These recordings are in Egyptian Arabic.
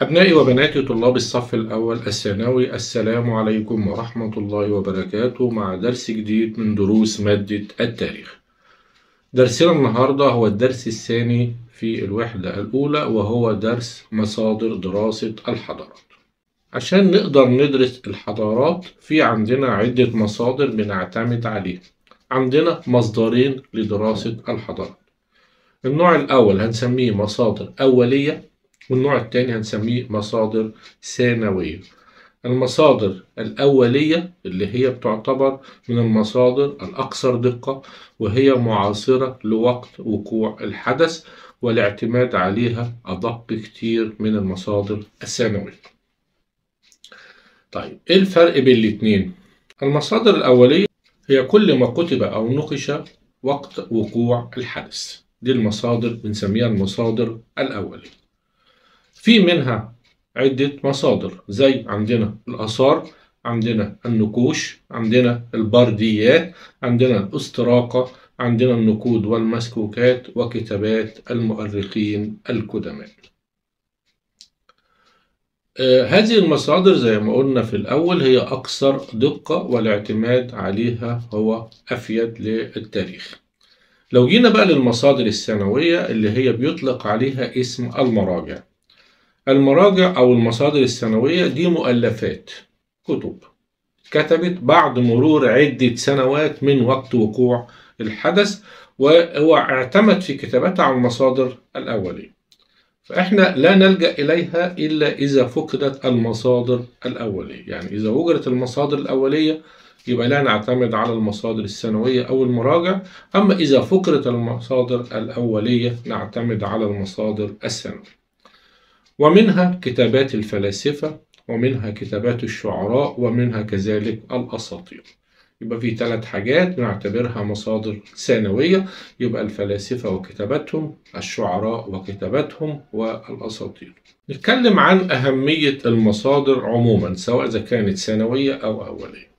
أبنائي وبناتي طلاب الصف الأول الثانوي السلام عليكم ورحمة الله وبركاته مع درس جديد من دروس مادة التاريخ درسنا النهاردة هو الدرس الثاني في الوحدة الأولى وهو درس مصادر دراسة الحضارات عشان نقدر ندرس الحضارات في عندنا عدة مصادر بنعتمد عليها عندنا مصدرين لدراسة الحضارات النوع الأول هنسميه مصادر أولية والنوع الثاني هنسميه مصادر ثانوية المصادر الأولية اللي هي بتعتبر من المصادر الأكثر دقة وهي معاصرة لوقت وقوع الحدث والاعتماد عليها أدق كتير من المصادر الثانوية طيب إيه الفرق بين الاتنين؟ المصادر الأولية هي كل ما كتب أو نقش وقت وقوع الحدث دي المصادر بنسميها المصادر الأولية في منها عدة مصادر زي عندنا الآثار عندنا النقوش عندنا البرديات عندنا الاستراقة عندنا النقود والمسكوكات وكتابات المؤرخين القدماء آه هذه المصادر زي ما قلنا في الأول هي أكثر دقة والاعتماد عليها هو أفيد للتاريخ لو جينا بقى للمصادر الثانوية اللي هي بيطلق عليها اسم المراجع المراجع أو المصادر الثانوية دي مؤلفات كتب كتبت بعد مرور عدة سنوات من وقت وقوع الحدث وهو اعتمد في كتابتها على المصادر الأولية فإحنا لا نلجأ إليها إلا إذا فقدت المصادر الأولية يعني إذا وجدت المصادر الأولية يبقى لا نعتمد على المصادر الثانوية أو المراجع أما إذا فقدت المصادر الأولية نعتمد على المصادر الثانوية ومنها كتابات الفلاسفة ومنها كتابات الشعراء ومنها كذلك الأساطير يبقى في ثلاث حاجات بنعتبرها مصادر ثانوية يبقى الفلاسفة وكتاباتهم الشعراء وكتاباتهم والأساطير نتكلم عن أهمية المصادر عموما سواء إذا كانت ثانوية أو أولية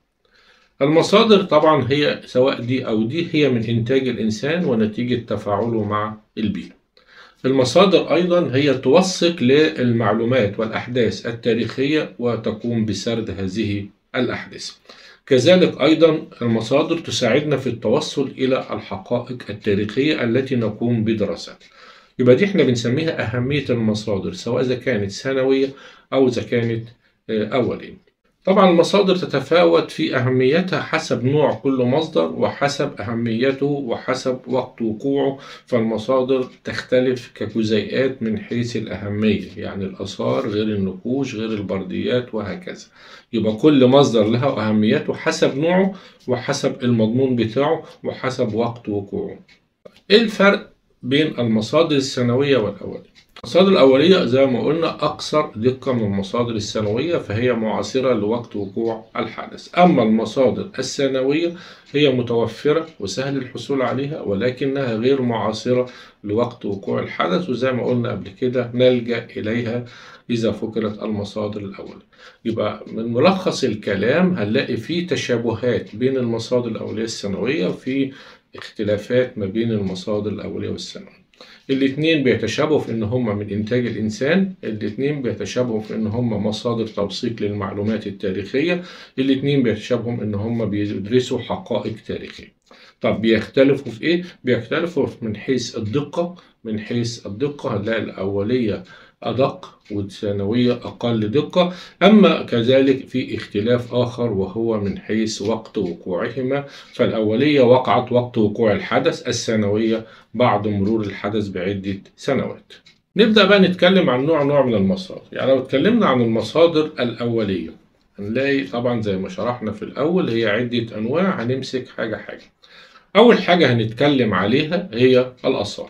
المصادر طبعا هي سواء دي أو دي هي من إنتاج الإنسان ونتيجة تفاعله مع البيئة المصادر أيضا هي توثق للمعلومات والأحداث التاريخية وتقوم بسرد هذه الأحداث كذلك أيضا المصادر تساعدنا في التوصل إلى الحقائق التاريخية التي نقوم بدراستها يبقى دي احنا بنسميها أهمية المصادر سواء إذا كانت ثانوية أو إذا كانت أولية طبعا المصادر تتفاوت في أهميتها حسب نوع كل مصدر وحسب أهميته وحسب وقت وقوعه فالمصادر تختلف كجزيئات من حيث الأهمية يعني الآثار غير النقوش غير البرديات وهكذا يبقى كل مصدر له أهميته حسب نوعه وحسب المضمون بتاعه وحسب وقت وقوعه إيه الفرق بين المصادر الثانوية والأولية؟ المصادر الأولية زي ما قلنا أكثر دقة من المصادر الثانوية فهي معاصرة لوقت وقوع الحدث أما المصادر الثانوية هي متوفرة وسهل الحصول عليها ولكنها غير معاصرة لوقت وقوع الحدث وزي ما قلنا قبل كده نلجأ إليها إذا فكرت المصادر الأولية يبقى من ملخص الكلام هنلاقي فيه تشابهات بين المصادر الأولية الثانوية وفي اختلافات ما بين المصادر الأولية والثانوية الاثنين بيتشابهوا في ان هم من انتاج الانسان الاثنين بيتشابهوا في ان هم مصادر توثيق للمعلومات التاريخية الاثنين بيتشابهوا ان هم بيدرسوا حقائق تاريخية طب بيختلفوا في ايه بيختلفوا من حيث الدقة من حيث الدقة هنلاقي الاولية أدق والثانوية أقل دقة أما كذلك في اختلاف آخر وهو من حيث وقت وقوعهما فالأولية وقعت وقت وقوع الحدث الثانوية بعد مرور الحدث بعدة سنوات نبدأ بقى نتكلم عن نوع نوع من المصادر يعني لو اتكلمنا عن المصادر الأولية هنلاقي طبعا زي ما شرحنا في الأول هي عدة أنواع هنمسك حاجة حاجة أول حاجة هنتكلم عليها هي الآثار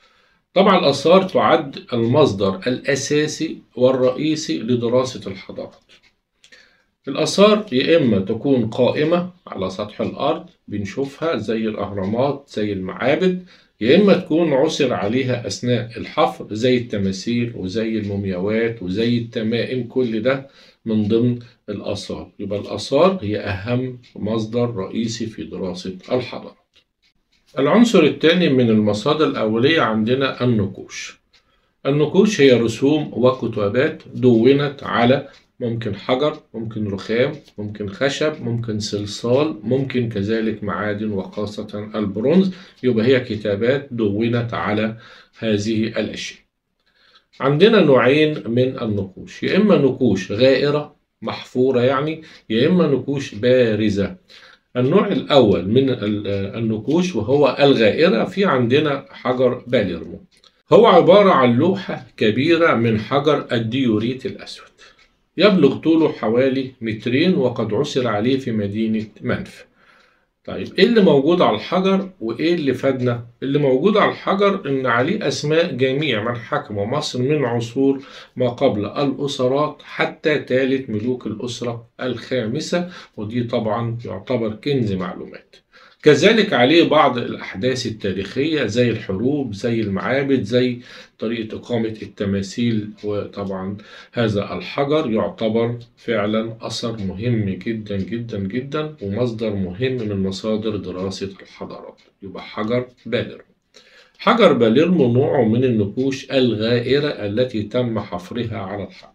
طبعا الآثار تعد المصدر الأساسي والرئيسي لدراسة الحضارات الآثار يا إما تكون قائمة على سطح الأرض بنشوفها زي الأهرامات زي المعابد يا إما تكون عثر عليها أثناء الحفر زي التماثيل وزي المومياوات وزي التمائم كل ده من ضمن الآثار يبقى الآثار هي أهم مصدر رئيسي في دراسة الحضارات العنصر الثاني من المصادر الأولية عندنا النقوش النقوش هي رسوم وكتابات دونت على ممكن حجر ممكن رخام ممكن خشب ممكن صلصال ممكن كذلك معادن وخاصة البرونز يبقى هي كتابات دونت على هذه الأشياء عندنا نوعين من النقوش يا إما نقوش غائرة محفورة يعني يا إما نقوش بارزة النوع الأول من النقوش وهو الغائرة في عندنا حجر باليرمو هو عبارة عن لوحة كبيرة من حجر الديوريت الأسود يبلغ طوله حوالي مترين وقد عثر عليه في مدينة منف طيب ايه اللي موجود على الحجر وايه اللي فادنا اللي موجود على الحجر ان عليه اسماء جميع من حكموا مصر من عصور ما قبل الاسرات حتى ثالث ملوك الاسره الخامسه ودي طبعا يعتبر كنز معلومات كذلك عليه بعض الأحداث التاريخية زي الحروب زي المعابد زي طريقة إقامة التماثيل وطبعا هذا الحجر يعتبر فعلا أثر مهم جدا جدا جدا ومصدر مهم من مصادر دراسة الحضارات يبقى حجر باليرمو حجر باليرمو نوع من النقوش الغائرة التي تم حفرها على الحجر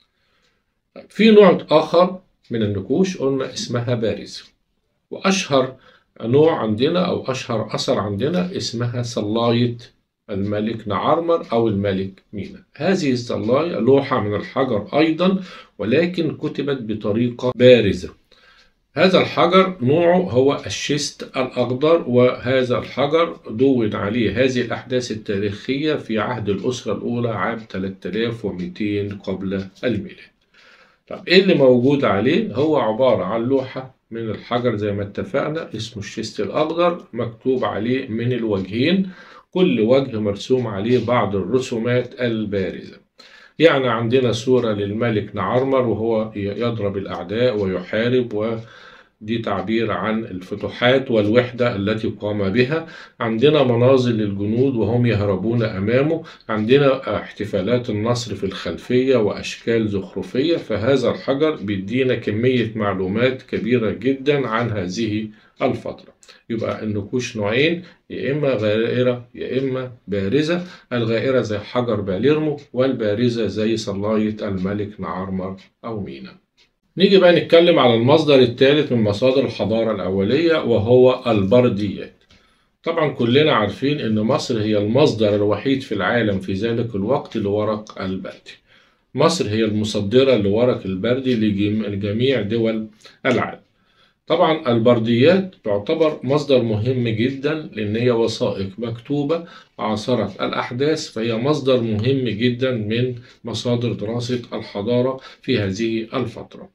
في نوع آخر من النقوش قلنا اسمها بارز وأشهر نوع عندنا أو أشهر أثر عندنا اسمها صلاية الملك نعرمر أو الملك مينا هذه الصلاية لوحة من الحجر أيضا ولكن كتبت بطريقة بارزة هذا الحجر نوعه هو الشيست الأخضر وهذا الحجر دون عليه هذه الأحداث التاريخية في عهد الأسرة الأولى عام 3200 قبل الميلاد طب إيه اللي موجود عليه؟ هو عبارة عن لوحة من الحجر زي ما اتفقنا اسمه الشيست الأخضر مكتوب عليه من الوجهين كل وجه مرسوم عليه بعض الرسومات البارزة يعني عندنا صورة للملك نعرمر وهو يضرب الأعداء ويحارب و دي تعبير عن الفتوحات والوحدة التي قام بها عندنا مناظر للجنود وهم يهربون أمامه عندنا احتفالات النصر في الخلفية وأشكال زخرفية فهذا الحجر بيدينا كمية معلومات كبيرة جدا عن هذه الفترة يبقى النقوش نوعين يا إما غائرة يا إما بارزة الغائرة زي حجر باليرمو والبارزة زي صلاية الملك نعرمر أو مينا نيجي بقى نتكلم على المصدر الثالث من مصادر الحضارة الأولية وهو البرديات طبعا كلنا عارفين ان مصر هي المصدر الوحيد في العالم في ذلك الوقت لورق البردي مصر هي المصدرة لورق البردي لجميع دول العالم طبعا البرديات تعتبر مصدر مهم جدا لان هي وثائق مكتوبة عاصرت الأحداث فهي مصدر مهم جدا من مصادر دراسة الحضارة في هذه الفترة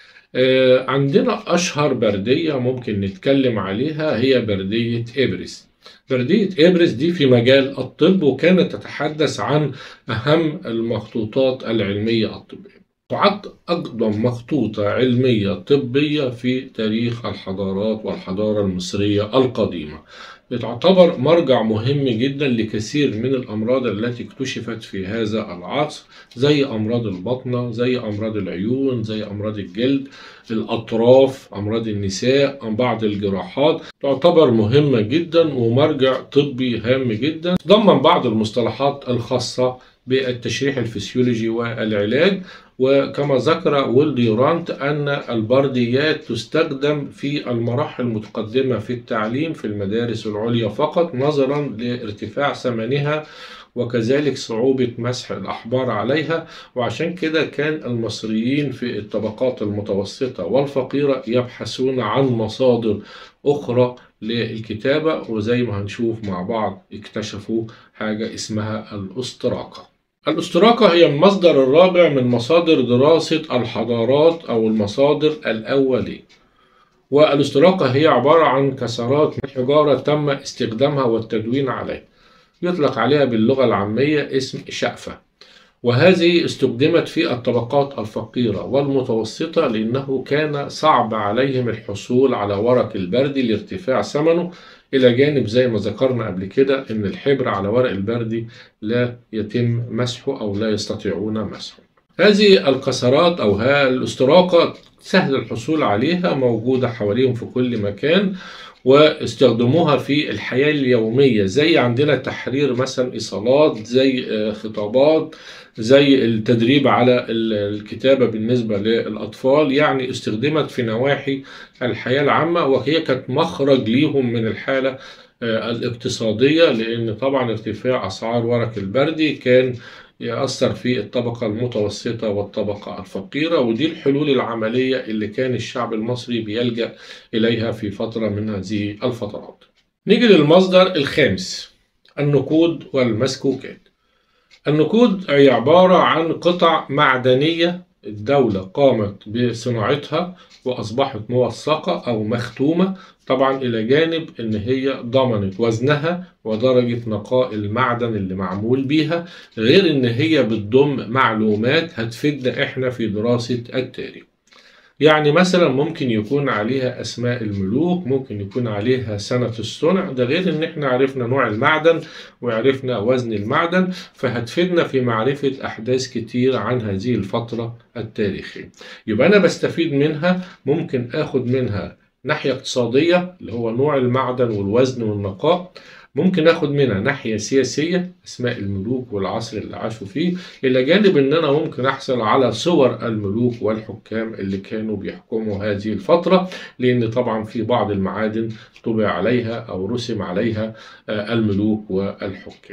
عندنا أشهر بردية ممكن نتكلم عليها هي بردية إبرس بردية إبرس دي في مجال الطب وكانت تتحدث عن أهم المخطوطات العلمية الطبية تعد أقدم مخطوطة علمية طبية في تاريخ الحضارات والحضارة المصرية القديمة بتعتبر مرجع مهم جدا لكثير من الأمراض التي اكتشفت في هذا العصر زي أمراض البطنة زي أمراض العيون زي أمراض الجلد الأطراف أمراض النساء بعض الجراحات تعتبر مهمة جدا ومرجع طبي هام جدا ضمن بعض المصطلحات الخاصة بالتشريح الفسيولوجي والعلاج وكما ذكر ويلديورانت أن البرديات تستخدم في المراحل المتقدمة في التعليم في المدارس العليا فقط نظرا لارتفاع ثمنها وكذلك صعوبة مسح الأحبار عليها وعشان كده كان المصريين في الطبقات المتوسطة والفقيرة يبحثون عن مصادر أخرى للكتابة وزي ما هنشوف مع بعض اكتشفوا حاجة اسمها الأستراقة الأستراقة هي المصدر الرابع من مصادر دراسة الحضارات أو المصادر الأولية والأستراقة هي عبارة عن كسرات من حجارة تم استخدامها والتدوين عليها يطلق عليها باللغة العامية اسم شقفة وهذه استخدمت في الطبقات الفقيرة والمتوسطة لأنه كان صعب عليهم الحصول على ورق البردي لارتفاع ثمنه إلى جانب زي ما ذكرنا قبل كده إن الحبر على ورق البردي لا يتم مسحه أو لا يستطيعون مسحه هذه الكسرات أو الاستراقة سهل الحصول عليها موجودة حواليهم في كل مكان واستخدموها في الحياة اليومية زي عندنا تحرير مثلا إيصالات زي خطابات زي التدريب على الكتابة بالنسبة للأطفال يعني استخدمت في نواحي الحياة العامة وهي كانت مخرج ليهم من الحالة الاقتصادية لأن طبعا ارتفاع أسعار ورق البردي كان يأثر في الطبقة المتوسطة والطبقة الفقيرة ودي الحلول العملية اللي كان الشعب المصري بيلجأ إليها في فترة من هذه الفترات نيجي للمصدر الخامس النقود والمسكوكات النقود هي عبارة عن قطع معدنية الدولة قامت بصناعتها وأصبحت موثقة أو مختومة طبعا إلى جانب إن هي ضمنت وزنها ودرجة نقاء المعدن اللي معمول بيها غير إن هي بتضم معلومات هتفيدنا إحنا في دراسة التاريخ يعني مثلا ممكن يكون عليها اسماء الملوك ممكن يكون عليها سنة الصنع ده غير ان احنا عرفنا نوع المعدن وعرفنا وزن المعدن فهتفيدنا في معرفة احداث كتير عن هذه الفترة التاريخية يبقى انا بستفيد منها ممكن اخد منها ناحية اقتصادية اللي هو نوع المعدن والوزن والنقاء ممكن اخد منها ناحية سياسية اسماء الملوك والعصر اللي عاشوا فيه الى جانب ان انا ممكن احصل على صور الملوك والحكام اللي كانوا بيحكموا هذه الفترة لان طبعا في بعض المعادن طبع عليها او رسم عليها الملوك والحكام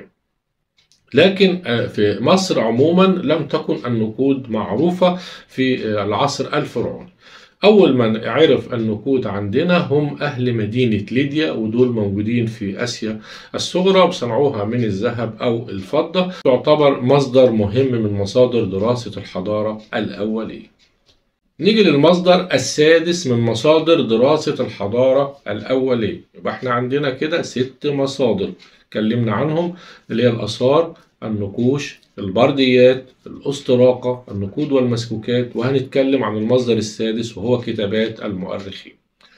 لكن في مصر عموما لم تكن النقود معروفة في العصر الفرعوني أول من عرف النقود عندنا هم أهل مدينة ليديا ودول موجودين في آسيا الصغرى بصنعوها من الذهب أو الفضة تعتبر مصدر مهم من مصادر دراسة الحضارة الأولية نيجي للمصدر السادس من مصادر دراسة الحضارة الأولية يبقى احنا عندنا كده ست مصادر اتكلمنا عنهم اللي هي الآثار النقوش البرديات الأسطراقة النقود والمسكوكات وهنتكلم عن المصدر السادس وهو كتابات المؤرخين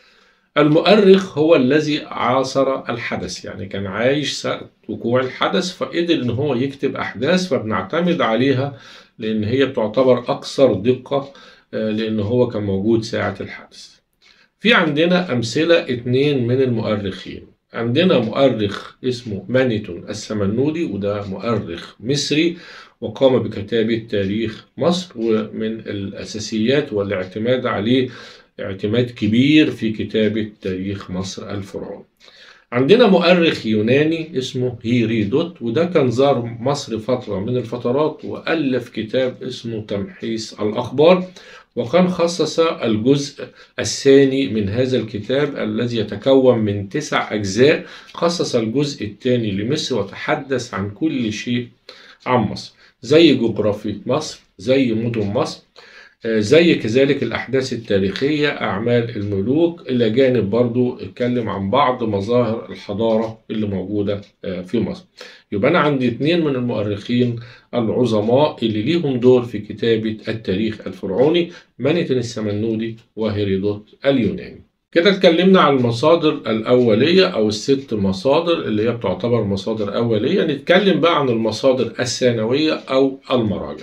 المؤرخ هو الذي عاصر الحدث يعني كان عايش ساعة وقوع الحدث فقدر ان هو يكتب احداث فبنعتمد عليها لان هي بتعتبر اكثر دقة لان هو كان موجود ساعة الحدث في عندنا امثلة اتنين من المؤرخين عندنا مؤرخ اسمه مانيتون السمنودي وده مؤرخ مصري وقام بكتابة تاريخ مصر ومن الأساسيات والاعتماد عليه اعتماد كبير في كتابة تاريخ مصر الفرعوني عندنا مؤرخ يوناني اسمه هيريدوت وده كان زار مصر فترة من الفترات وألف كتاب اسمه تمحيص الأخبار وكان خصص الجزء الثاني من هذا الكتاب الذي يتكون من تسع أجزاء خصص الجزء الثاني لمصر وتحدث عن كل شيء عن مصر زي جغرافية مصر زي مدن مصر زي كذلك الأحداث التاريخية أعمال الملوك إلى جانب برضو اتكلم عن بعض مظاهر الحضارة اللي موجودة في مصر يبقى أنا عندي اتنين من المؤرخين العظماء اللي ليهم دور في كتابة التاريخ الفرعوني مانيتون السمنودي وهيرودوت اليوناني كده اتكلمنا عن المصادر الأولية أو الست مصادر اللي هي بتعتبر مصادر أولية نتكلم بقى عن المصادر الثانوية أو المراجع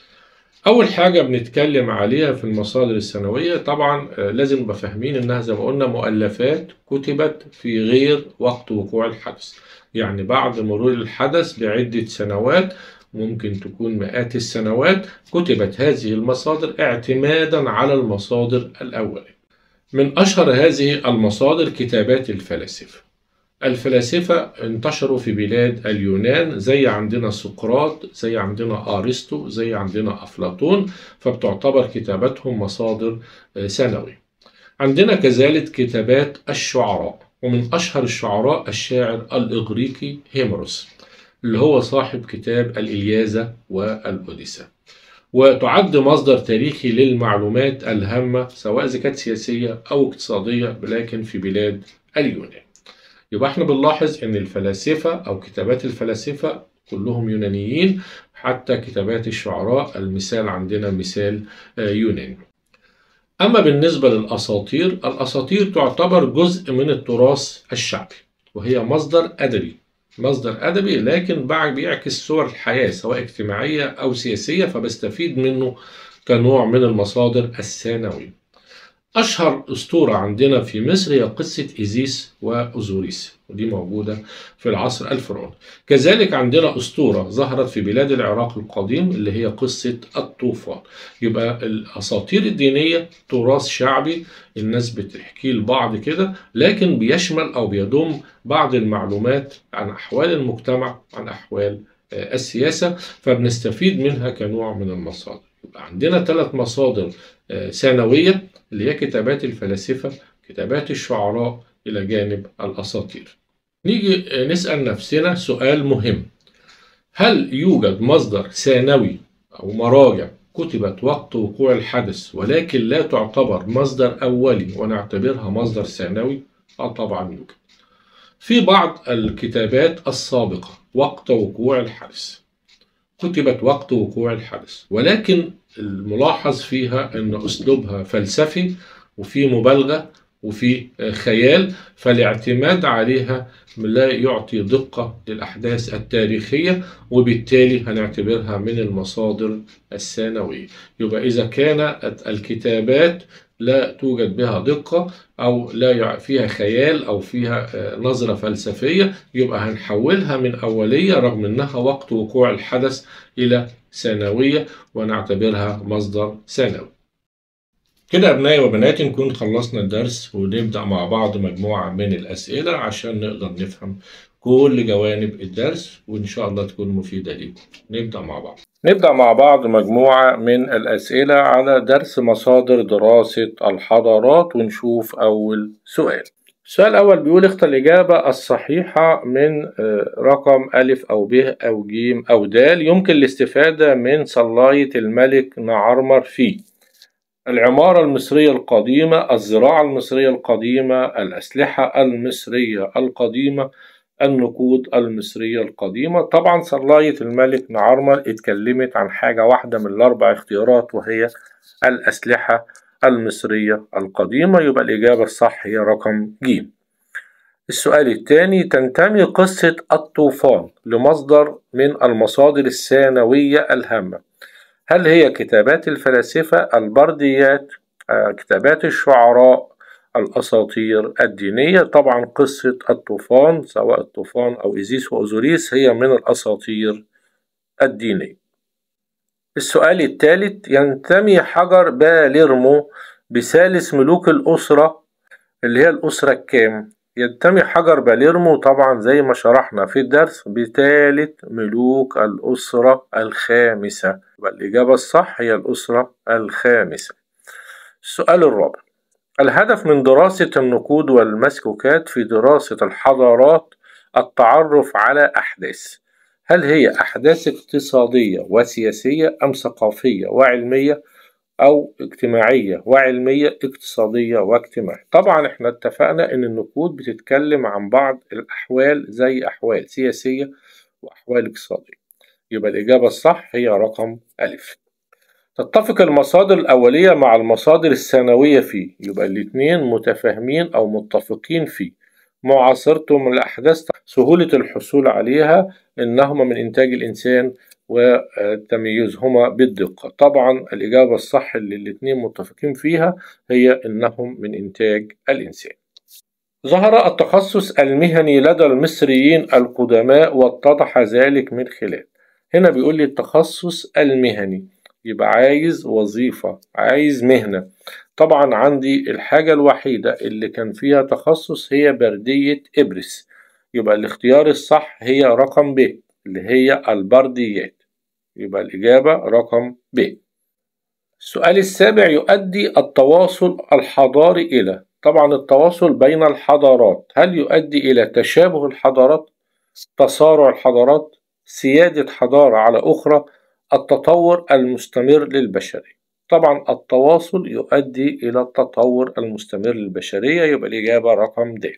أول حاجة بنتكلم عليها في المصادر السنوية طبعا لازم نبقى فاهمين إنها زي ما قلنا مؤلفات كتبت في غير وقت وقوع الحدث يعني بعد مرور الحدث بعدة سنوات ممكن تكون مئات السنوات كتبت هذه المصادر اعتمادا على المصادر الأولية من أشهر هذه المصادر كتابات الفلاسفة الفلاسفة انتشروا في بلاد اليونان زي عندنا سقراط زي عندنا أرسطو زي عندنا أفلاطون فبتعتبر كتاباتهم مصادر سنوية عندنا كذلك كتابات الشعراء ومن أشهر الشعراء الشاعر الإغريقي هيمروس اللي هو صاحب كتاب الإلياذة والأوديسة وتعد مصدر تاريخي للمعلومات الهامة سواء إذا كانت سياسية أو اقتصادية لكن في بلاد اليونان يبقى احنا بنلاحظ ان الفلاسفة او كتابات الفلاسفة كلهم يونانيين حتى كتابات الشعراء المثال عندنا مثال يوناني اما بالنسبة للاساطير الاساطير تعتبر جزء من التراث الشعبي وهي مصدر ادبي مصدر أدبي لكن بيعكس صور الحياة سواء اجتماعية أو سياسية فبستفيد منه كنوع من المصادر الثانوية أشهر أسطورة عندنا في مصر هي قصة إيزيس وأوزوريس ودي موجودة في العصر الفرعوني كذلك عندنا أسطورة ظهرت في بلاد العراق القديم اللي هي قصة الطوفان يبقى الأساطير الدينية تراث شعبي الناس بتحكيه لبعض كده لكن بيشمل أو بيضم بعض المعلومات عن أحوال المجتمع عن أحوال السياسة فبنستفيد منها كنوع من المصادر يبقى عندنا ثلاث مصادر ثانوية اللي هي كتابات الفلاسفة كتابات الشعراء إلى جانب الأساطير نيجي نسأل نفسنا سؤال مهم هل يوجد مصدر ثانوي أو مراجع كتبت وقت وقوع الحدث ولكن لا تعتبر مصدر أولي ونعتبرها مصدر ثانوي؟ آه طبعا يوجد في بعض الكتابات السابقة وقت وقوع الحدث كتبت وقت وقوع الحدث ولكن الملاحظ فيها أن أسلوبها فلسفي وفي مبالغة وفي خيال فالاعتماد عليها لا يعطي دقة للأحداث التاريخية وبالتالي هنعتبرها من المصادر الثانوية يبقى إذا كانت الكتابات لا توجد بها دقة أو لا فيها خيال أو فيها نظرة فلسفية يبقى هنحولها من أولية رغم أنها وقت وقوع الحدث إلى ثانوية ونعتبرها مصدر ثانوي كده أبنائي وبناتي نكون خلصنا الدرس ونبدأ مع بعض مجموعة من الأسئلة عشان نقدر نفهم كل جوانب الدرس وإن شاء الله تكون مفيدة ليكم نبدأ مع بعض نبدأ مع بعض مجموعة من الأسئلة على درس مصادر دراسة الحضارات ونشوف أول سؤال السؤال الأول بيقول اختر الإجابة الصحيحة من رقم ألف أو ب أو ج أو د يمكن الاستفادة من صلاية الملك نعرمر فيه العمارة المصرية القديمة الزراعة المصرية القديمة الأسلحة المصرية القديمة النقود المصرية القديمة طبعا صلاية الملك نعرمر اتكلمت عن حاجة واحدة من الأربع اختيارات وهي الأسلحة المصرية القديمة يبقى الإجابة الصح هي رقم ج السؤال الثاني تنتمي قصة الطوفان لمصدر من المصادر الثانوية الهامة هل هي كتابات الفلاسفة البرديات كتابات الشعراء الأساطير الدينية طبعا قصة الطوفان سواء الطوفان أو إيزيس وأوزوريس هي من الأساطير الدينية السؤال الثالث ينتمي حجر باليرمو بثالث ملوك الأسرة اللي هي الأسرة الكام ينتمي حجر باليرمو طبعا زي ما شرحنا في الدرس بثالث ملوك الأسرة الخامسة يبقى الإجابة الصح هي الأسرة الخامسة السؤال الرابع الهدف من دراسة النقود والمسكوكات في دراسة الحضارات التعرف على أحداث هل هي أحداث اقتصادية وسياسية أم ثقافية وعلمية أو اجتماعية وعلمية اقتصادية واجتماعية طبعا احنا اتفقنا ان النقود بتتكلم عن بعض الأحوال زي أحوال سياسية وأحوال اقتصادية يبقى الإجابة الصح هي رقم ألف تتفق المصادر الأولية مع المصادر الثانوية فيه يبقى الاتنين متفاهمين أو متفقين فيه معاصرتهم الأحداث سهولة الحصول عليها إنهما من إنتاج الإنسان وتمييزهما بالدقة طبعا الإجابة الصح اللي الاتنين متفقين فيها هي إنهم من إنتاج الإنسان ظهر التخصص المهني لدى المصريين القدماء واتضح ذلك من خلال هنا بيقول لي التخصص المهني يبقى عايز وظيفة عايز مهنة طبعا عندي الحاجة الوحيدة اللي كان فيها تخصص هي بردية إبرس يبقى الاختيار الصح هي رقم ب اللي هي البرديات يبقى الإجابة رقم ب السؤال السابع يؤدي التواصل الحضاري إلى طبعا التواصل بين الحضارات هل يؤدي إلى تشابه الحضارات تصارع الحضارات سيادة حضارة على أخرى التطور المستمر للبشرية طبعا التواصل يؤدي إلى التطور المستمر للبشرية يبقى الإجابة رقم د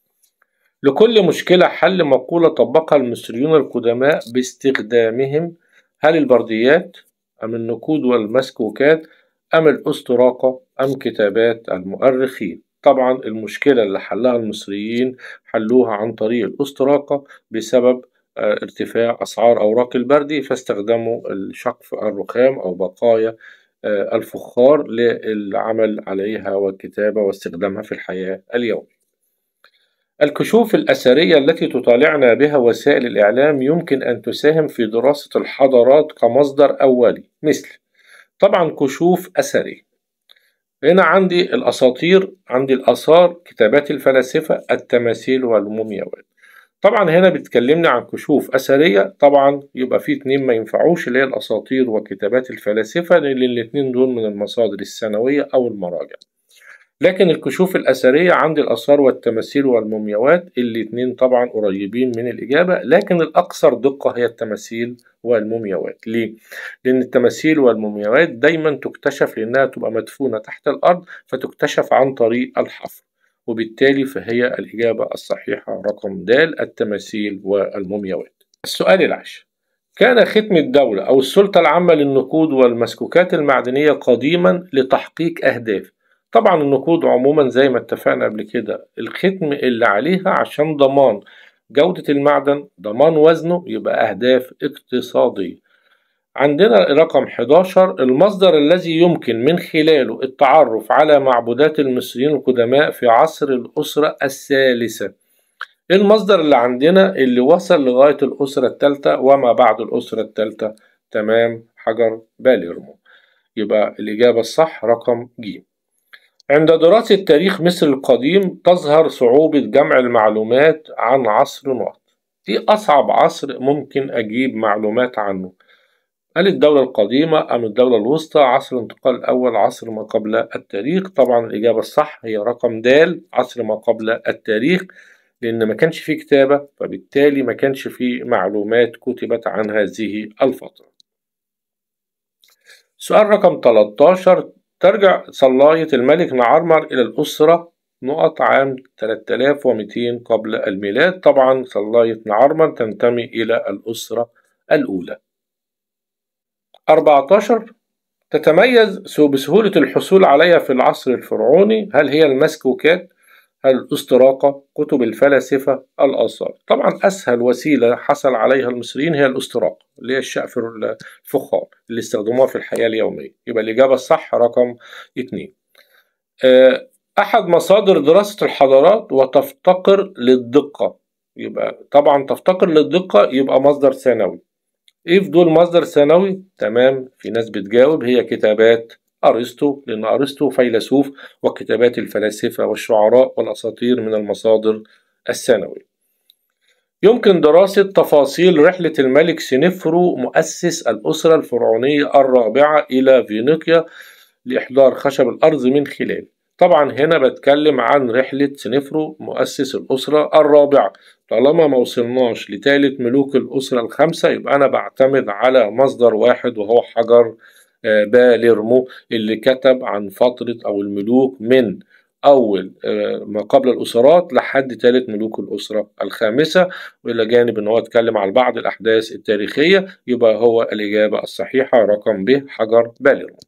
لكل مشكلة حل مقولة طبقها المصريون القدماء باستخدامهم هل البرديات أم النقود والمسكوكات أم الأستراقة أم كتابات المؤرخين طبعا المشكلة اللي حلها المصريين حلوها عن طريق الاستراقة بسبب ارتفاع أسعار أوراق البردي فاستخدموا الشقف الرخام أو بقايا الفخار للعمل عليها والكتابة واستخدامها في الحياة اليومية. الكشوف الأثرية التي تطالعنا بها وسائل الإعلام يمكن أن تساهم في دراسة الحضارات كمصدر أولي مثل طبعا كشوف أثري هنا عندي الأساطير عندي الآثار كتابات الفلاسفة التماثيل والمومياوات طبعا هنا بتكلمنا عن كشوف أثرية طبعا يبقى في اتنين ما ينفعوش اللي هي الأساطير وكتابات الفلاسفة لأن الاتنين دول من المصادر السنوية أو المراجع لكن الكشوف الأثرية عند الآثار والتماثيل والمومياوات الاتنين طبعا قريبين من الإجابة لكن الأكثر دقة هي التماثيل والمومياوات ليه؟ لأن التماثيل والمومياوات دايما تكتشف لأنها تبقى مدفونة تحت الأرض فتكتشف عن طريق الحفر وبالتالي فهي الإجابة الصحيحة رقم د التماثيل والمومياوات السؤال العاشر كان ختم الدولة أو السلطة العامة للنقود والمسكوكات المعدنية قديما لتحقيق أهداف طبعا النقود عموما زي ما اتفقنا قبل كده الختم اللي عليها عشان ضمان جودة المعدن ضمان وزنه يبقى أهداف اقتصادية عندنا رقم 11 المصدر الذي يمكن من خلاله التعرف على معبودات المصريين القدماء في عصر الأسرة الثالثة المصدر اللي عندنا اللي وصل لغاية الأسرة الثالثة وما بعد الأسرة الثالثة تمام حجر باليرمو يبقى الإجابة الصح رقم ج عند دراسة تاريخ مصر القديم تظهر صعوبة جمع المعلومات عن عصر واحد دي أصعب عصر ممكن أجيب معلومات عنه هل الدولة القديمة أم الدولة الوسطى عصر الانتقال الأول عصر ما قبل التاريخ طبعا الإجابة الصح هي رقم د عصر ما قبل التاريخ لأن ما كانش فيه كتابة فبالتالي ما كانش فيه معلومات كتبت عن هذه الفترة سؤال رقم 13 ترجع صلاية الملك نعرمر إلى الأسرة نقط عام 3200 قبل الميلاد طبعا صلاية نعرمر تنتمي إلى الأسرة الأولى 14 تتميز بسهولة الحصول عليها في العصر الفرعوني هل هي المسكوكات هل الاستراقة كتب الفلاسفة الآثار طبعا أسهل وسيلة حصل عليها المصريين هي الاستراقة اللي هي الشقف الفخار اللي استخدموها في الحياة اليومية يبقى الإجابة الصح رقم اتنين أحد مصادر دراسة الحضارات وتفتقر للدقة يبقى طبعا تفتقر للدقة يبقى مصدر ثانوي ايه في دول مصدر ثانوي تمام في ناس بتجاوب هي كتابات أرسطو لأن أرسطو فيلسوف وكتابات الفلاسفة والشعراء والأساطير من المصادر الثانوية يمكن دراسة تفاصيل رحلة الملك سنفرو مؤسس الأسرة الفرعونية الرابعة إلى فينيقيا لإحضار خشب الأرض من خلال طبعا هنا بتكلم عن رحلة سنفرو مؤسس الأسرة الرابعة طالما ما وصلناش لثالث ملوك الأسرة الخمسة يبقى أنا بعتمد على مصدر واحد وهو حجر باليرمو اللي كتب عن فترة أو الملوك من أول ما قبل الأسرات لحد ثالث ملوك الأسرة الخامسة وإلى جانب إن هو اتكلم عن بعض الأحداث التاريخية يبقى هو الإجابة الصحيحة رقم ب حجر باليرمو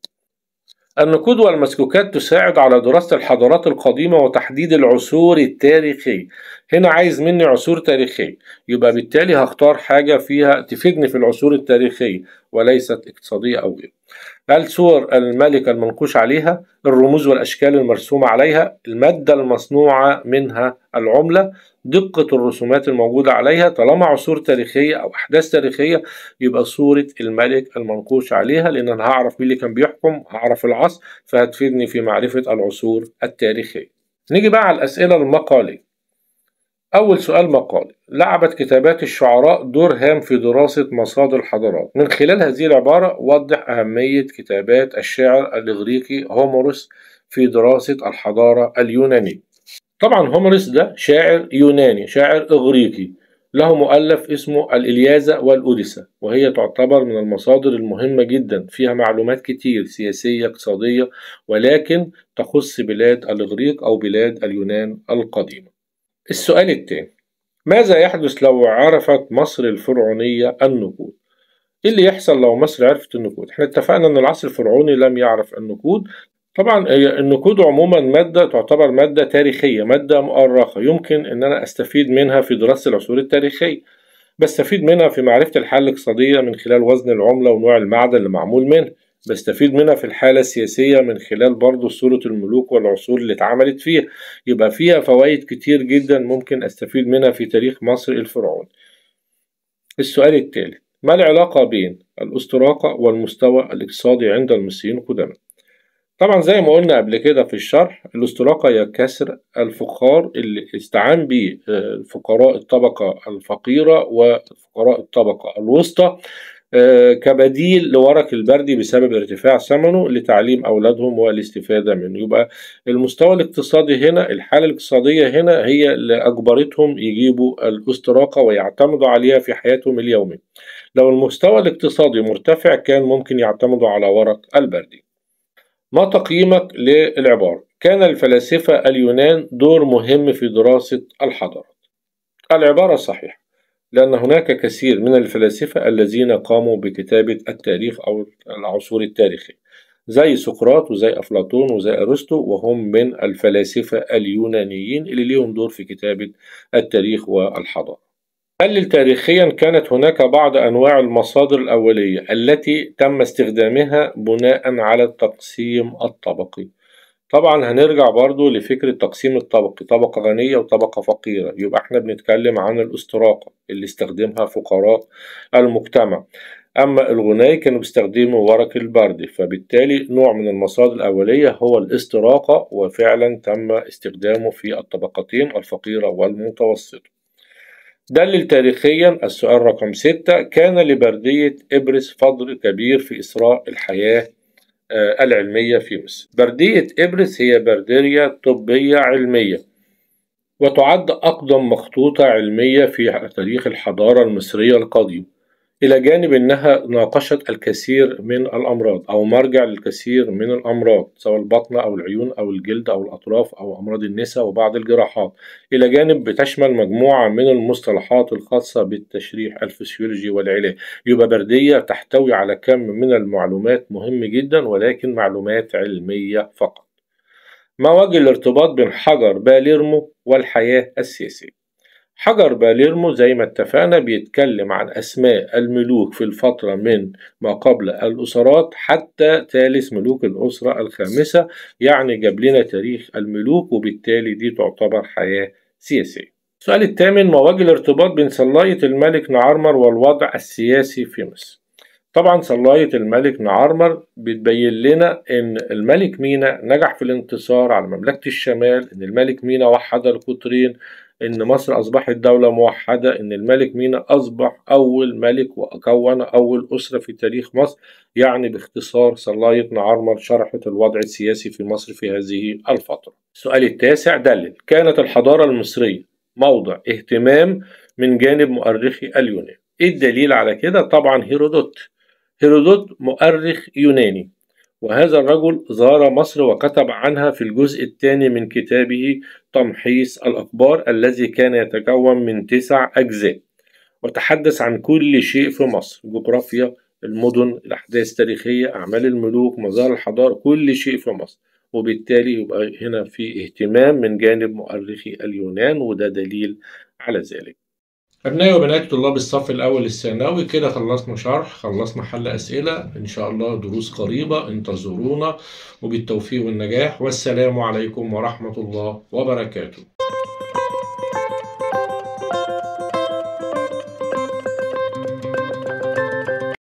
النقود والمسكوكات تساعد على دراسة الحضارات القديمة وتحديد العصور التاريخية هنا عايز مني عصور تاريخية يبقى بالتالي هختار حاجة فيها تفيدني في العصور التاريخية وليست اقتصادية أو غيره هل صور الملك المنقوش عليها الرموز والأشكال المرسومة عليها المادة المصنوعة منها العملة دقة الرسومات الموجودة عليها طالما عصور تاريخية أو أحداث تاريخية يبقى صورة الملك المنقوش عليها لأن أنا هعرف مين اللي كان بيحكم هعرف العصر فهتفيدني في معرفة العصور التاريخية نيجي بقى على الأسئلة المقالية أول سؤال مقالي لعبت كتابات الشعراء دور هام في دراسة مصادر الحضارات من خلال هذه العبارة وضح أهمية كتابات الشاعر الإغريقي هوميروس في دراسة الحضارة اليونانية طبعا هوميروس ده شاعر يوناني شاعر إغريقي له مؤلف اسمه الإلياذة والأوديسا وهي تعتبر من المصادر المهمة جدا فيها معلومات كتير سياسية اقتصادية ولكن تخص بلاد الإغريق أو بلاد اليونان القديمة السؤال الثاني ماذا يحدث لو عرفت مصر الفرعونية النقود؟ ايه اللي يحصل لو مصر عرفت النقود؟ احنا اتفقنا ان العصر الفرعوني لم يعرف النقود طبعا هي النقود عموما مادة تعتبر مادة تاريخية مادة مؤرخة يمكن ان انا استفيد منها في دراسة العصور التاريخية بستفيد منها في معرفة الحالة الاقتصادية من خلال وزن العملة ونوع المعدن اللي معمول منه بستفيد منها في الحالة السياسية من خلال برضو صورة الملوك والعصور اللي اتعملت فيها يبقى فيها فوائد كتير جدا ممكن استفيد منها في تاريخ مصر الفرعوني السؤال التالي ما العلاقة بين الاستراقة والمستوى الاقتصادي عند المصريين القدماء طبعا زي ما قلنا قبل كده في الشرح الاستراقة هي كسر الفخار اللي استعان به فقراء الطبقة الفقيرة وفقراء الطبقة الوسطى كبديل لورق البردي بسبب ارتفاع ثمنه لتعليم أولادهم والاستفادة منه يبقى المستوى الاقتصادي هنا الحالة الاقتصادية هنا هي اللي أجبرتهم يجيبوا الاستراقة ويعتمدوا عليها في حياتهم اليومية لو المستوى الاقتصادي مرتفع كان ممكن يعتمدوا على ورق البردي ما تقييمك للعبارة كان الفلاسفة اليونان دور مهم في دراسة الحضارات العبارة صحيحة لأن هناك كثير من الفلاسفة الذين قاموا بكتابة التاريخ أو العصور التاريخية زي سقراط وزي أفلاطون وزي أرسطو وهم من الفلاسفة اليونانيين اللي ليهم دور في كتابة التاريخ والحضارة هل تاريخيا كانت هناك بعض أنواع المصادر الأولية التي تم استخدامها بناء على التقسيم الطبقي طبعا هنرجع برضو لفكرة تقسيم الطبقي طبقة غنية وطبقة فقيرة يبقى احنا بنتكلم عن الاستراقة اللي استخدمها فقراء المجتمع أما الغناي كانوا بيستخدموا ورق البرد فبالتالي نوع من المصادر الأولية هو الاستراقة وفعلا تم استخدامه في الطبقتين الفقيرة والمتوسطة دلل تاريخيا السؤال رقم ستة كان لبردية إبرس فضل كبير في إسراء الحياة العلمية في مصر بردية إبرس هي بردية طبية علمية وتعد أقدم مخطوطة علمية في تاريخ الحضارة المصرية القديمة إلى جانب أنها ناقشت الكثير من الأمراض أو مرجع للكثير من الأمراض سواء البطنة أو العيون أو الجلد أو الأطراف أو أمراض النساء وبعض الجراحات إلى جانب بتشمل مجموعة من المصطلحات الخاصة بالتشريح الفسيولوجي والعلاج يبقى بردية تحتوي على كم من المعلومات مهم جدا ولكن معلومات علمية فقط ما وجه الارتباط بين حجر باليرمو والحياة السياسية حجر باليرمو زي ما اتفقنا بيتكلم عن أسماء الملوك في الفترة من ما قبل الأسرات حتى ثالث ملوك الأسرة الخامسة يعني جاب لنا تاريخ الملوك وبالتالي دي تعتبر حياة سياسية السؤال الثامن ما وجه الارتباط بين صلاية الملك نعرمر والوضع السياسي في مصر طبعا صلاية الملك نعرمر بتبين لنا ان الملك مينا نجح في الانتصار على مملكة الشمال ان الملك مينا وحد القطرين ان مصر اصبحت دولة موحدة ان الملك مينا اصبح اول ملك وكون اول اسرة في تاريخ مصر يعني باختصار صلاية نعرمر شرحت الوضع السياسي في مصر في هذه الفترة السؤال التاسع دلل كانت الحضارة المصرية موضع اهتمام من جانب مؤرخي اليونان ايه الدليل على كده طبعا هيرودوت هيرودوت مؤرخ يوناني وهذا الرجل زار مصر وكتب عنها في الجزء الثاني من كتابه تمحيص الأخبار الذي كان يتكون من تسع أجزاء وتحدث عن كل شيء في مصر جغرافيا المدن الأحداث التاريخية أعمال الملوك مظاهر الحضارة كل شيء في مصر وبالتالي يبقى هنا في اهتمام من جانب مؤرخي اليونان وده دليل على ذلك أبنائي وبنات طلاب الصف الأول الثانوي كده خلصنا شرح خلصنا حل أسئلة إن شاء الله دروس قريبة انتظرونا وبالتوفيق والنجاح والسلام عليكم ورحمة الله وبركاته